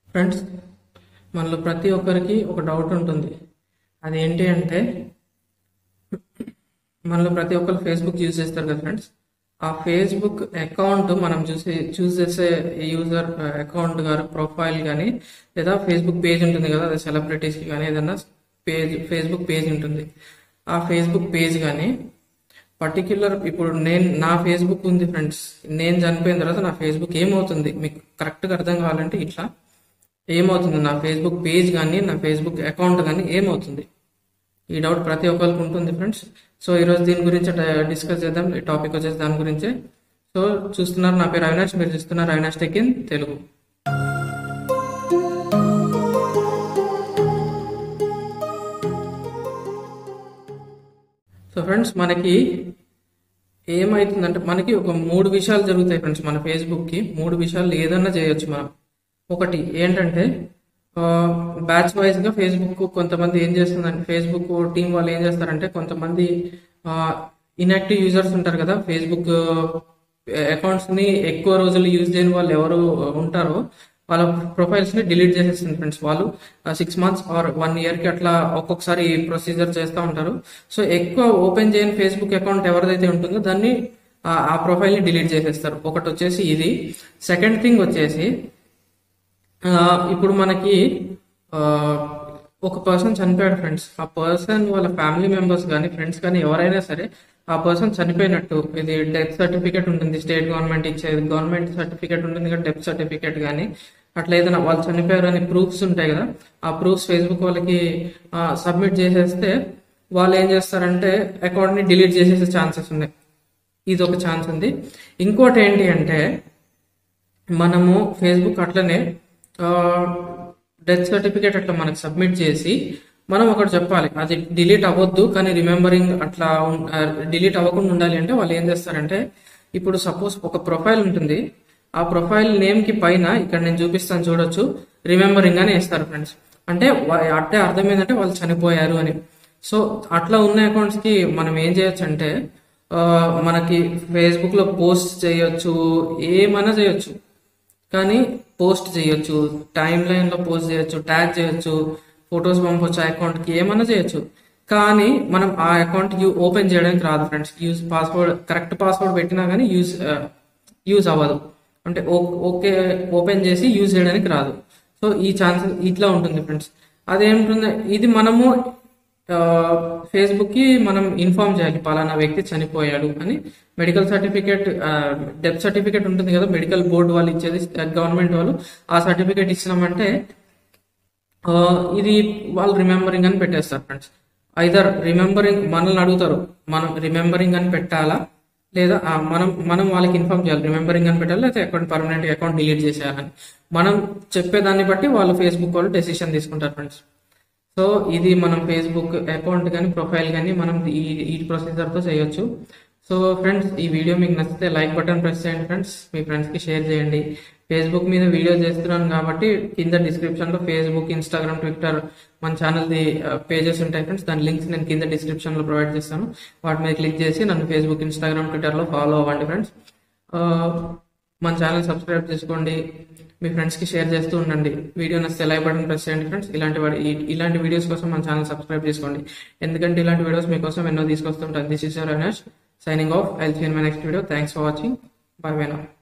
friends మనలో ప్రతి ఒక్కరికి ఒక డౌట్ ఉంటుంది అది ఏంటి అంటే మనలో ప్రతి ఒక్కరు ఫేస్బుక్ యూజ్ చేస్తారు కదా ఫ్రెండ్స్ ఆ ఫేస్బుక్ అకౌంట్ మనం చూసే చూస్ చేసే యూజర్ అకౌంట్ గారు ప్రొఫైల్ కానీ లేదా ఫేస్బుక్ పేజ్ ఉంటుంది కదా అది సెలబ్రిటీస్కి కానీ ఏదైనా పేజ్ ఫేస్బుక్ పేజ్ ఉంటుంది ఆ ఫేస్బుక్ పేజ్ కానీ పర్టిక్యులర్ ఇప్పుడు నేను నా ఫేస్బుక్ ఉంది ఫ్రెండ్స్ నేను చనిపోయిన తర్వాత నా ఫేస్బుక్ ఏమవుతుంది మీకు కరెక్ట్గా అర్థం కావాలంటే ఇట్లా ఏమవుతుంది నా ఫేస్బుక్ పేజ్ కానీ నా ఫేస్బుక్ అకౌంట్ కానీ ఏమవుతుంది ఈ డౌట్ ప్రతి ఒక్కరికి ఉంటుంది ఫ్రెండ్స్ సో ఈరోజు దీని గురించి డిస్కస్ చేద్దాం ఈ టాపిక్ వచ్చేసి దాని గురించే సో చూస్తున్నారు నా పేరు అవినాష్ మీరు చూస్తున్నారు Avinash Tech in Telugu so friends మనకి ఏమైతుందంటే మనకి ఒక మూడు విషయాలు జరుగుతాయి ఫ్రెండ్స్ మన ఫేస్బుక్కి మూడు విషయాలు ఏదన్నా చేయొచ్చు మనం ఒకటి ఏంటంటే బ్యాచ్ వైజ్ గా ఫేస్బుక్ కొంతమంది ఏం చేస్తుందంటే ఫేస్బుక్ టీం వాళ్ళు ఏం చేస్తారంటే కొంతమంది ఇన్యాక్టివ్ యూజర్స్ ఉంటారు కదా ఫేస్బుక్ అకౌంట్స్ ని ఎక్కువ రోజులు యూజ్ చేయని వాళ్ళు ఎవరు ఉంటారో వాళ్ళ ప్రొఫైల్స్ ని డిలీట్ చేసేస్తుంది ఫ్రెండ్స్ వాళ్ళు six months or one year కి అట్లా ఒక్కొక్కసారి ప్రొసీజర్ చేస్తూ ఉంటారు సో ఎక్కువ ఓపెన్ చేయని ఫేస్బుక్ అకౌంట్ ఎవరిదైతే ఉంటుందో దాన్ని ఆ ప్రొఫైల్ ని డిలీట్ చేసేస్తారు ఒకటి వచ్చేసి ఇది సెకండ్ థింగ్ వచ్చేసి ఇప్పుడు మనకి ఒక పర్సన్ చనిపోయాడు ఫ్రెండ్స్ ఆ పర్సన్ వాళ్ళ ఫ్యామిలీ మెంబర్స్ కానీ ఫ్రెండ్స్ కానీ ఎవరైనా సరే ఆ పర్సన్ చనిపోయినట్టు ఇది డెత్ సర్టిఫికేట్ ఉంటుంది స్టేట్ గవర్నమెంట్ ఇచ్చేది గవర్నమెంట్ సర్టిఫికేట్ ఉంటుంది కదా డెత్ సర్టిఫికేట్ కానీ అట్లా ఏదైనా వాళ్ళు చనిపోయారు అని ప్రూఫ్స్ ఉంటాయి కదా ఆ ప్రూఫ్స్ ఫేస్బుక్ వాళ్ళకి సబ్మిట్ చేసేస్తే వాళ్ళు ఏం చేస్తారంటే అకౌంట్ ని డిలీట్ చేసేసే ఛాన్సెస్ ఉన్నాయి ఇది ఒక ఛాన్స్ ఉంది ఇంకోటి ఏంటి అంటే మనము ఫేస్బుక్ అట్లనే డెత్ సర్టిఫికేట్ అట్లా మనకు సబ్మిట్ చేసి మనం ఒకటి చెప్పాలి అది డిలీట్ అవ్వద్దు కానీ రిమెంబరింగ్ అట్లా డిలీట్ అవ్వకుండా ఉండాలి అంటే వాళ్ళు ఏం చేస్తారంటే ఇప్పుడు సపోజ్ ఒక ప్రొఫైల్ ఉంటుంది ఆ ప్రొఫైల్ నేమ్ కి పైన ఇక్కడ నేను చూపిస్తాను చూడొచ్చు రిమెంబరింగ్ అని వేస్తారు ఫ్రెండ్స్ అంటే అంటే అర్థం ఏంటంటే వాళ్ళు చనిపోయారు అని సో అట్లా ఉన్న అకౌంట్స్ కి మనం ఏం చేయొచ్చు అంటే మనకి ఫేస్బుక్ లో పోస్ట్ చేయొచ్చు ఏమైనా చేయొచ్చు కానీ పోస్ట్ చేయొచ్చు టైం లైన్ లో పోస్ట్ చేయొచ్చు ట్యాగ్ చేయొచ్చు ఫొటోస్ పంపొచ్చు అకౌంట్ కి ఏమన్నా చేయొచ్చు కానీ మనం ఆ అకౌంట్ ఓపెన్ చేయడానికి రాదు friends use password correct password పెట్టినా కానీ యూజ్ యూజ్ అవ్వదు అంటే ఓకే ఓపెన్ చేసి యూజ్ చేయడానికి రాదు సో ఈ ఛాన్స్ ఇట్లా ఉంటుంది ఫ్రెండ్స్ అదేంటుంది ఇది మనము ఫేస్బుక్ కి మనం ఇన్ఫార్మ్ చేయాలి పలానా వ్యక్తి చనిపోయాడు అని మెడికల్ సర్టిఫికేట్ డెత్ సర్టిఫికేట్ ఉంటుంది కదా మెడికల్ బోర్డు వాళ్ళు ఇచ్చేది గవర్నమెంట్ వాళ్ళు ఆ సర్టిఫికేట్ ఇచ్చినామంటే ఇది వాళ్ళు రిమెంబరింగ్ అని పెట్టేస్తారు ఫ్రెండ్స్ ఐదర్ రిమెంబరింగ్ మనల్ని అడుగుతారు మనం రిమెంబరింగ్ అని పెట్టాలా లేదా మనం మనం వాళ్ళకి ఇన్ఫార్మ్ చేయాలి రిమెంబరింగ్ అని పెట్టాలి లేదా అకౌంట్ పర్మనెంట్ అకౌంట్ డిలీట్ చేసేయాలని మనం చెప్పేదాన్ని బట్టి వాళ్ళు ఫేస్బుక్ వాళ్ళు డెసిషన్ తీసుకుంటారు ఫ్రెండ్స్ సో ఇది మనం ఫేస్బుక్ అకౌంట్ కానీ ప్రొఫైల్ కానీ మనం ఈ ఈ ప్రొసీజర్తో చేయొచ్చు సో ఫ్రెండ్స్ ఈ వీడియో మీకు నచ్చితే లైక్ బటన్ ప్రెస్ చేయండి ఫ్రెండ్స్ మీ ఫ్రెండ్స్కి షేర్ చేయండి ఫేస్బుక్ మీద వీడియో చేస్తున్నాను కాబట్టి కింద డిస్క్రిప్షన్లో ఫేస్బుక్ ఇన్స్టాగ్రామ్ ట్విట్టర్ మన ఛానల్ది పేజెస్ ఉంటాయి ఫ్రెండ్స్ దాని లింక్స్ నేను కింద డిస్క్రిప్షన్లో ప్రొవైడ్ చేస్తాను వాటి మీద క్లిక్ చేసి నన్ను ఫేస్బుక్ ఇన్స్టాగ్రామ్ ట్విట్టర్లో ఫాలో అవ్వండి ఫ్రెండ్స్ మన ఛానల్ సబ్స్క్రైబ్ చేసుకోండి మీ ఫ్రెండ్స్కి షేర్ చేస్తూ ఉండండి వీడియో నచ్చితే లైక్ బటన్ ప్రెస్ చేయండి ఫ్రెండ్స్ ఇలాంటి ఇలాంటి వీడియోస్ కోసం మన ఛానల్ సబ్స్క్రైబ్ చేసుకోండి ఎందుకంటే ఇలాంటి వీడియోస్ మీకోసం ఎన్నో తీసుకొస్తుంటాను this is your Avinash signing off I'll see in my next video thanks for watching bye bye నా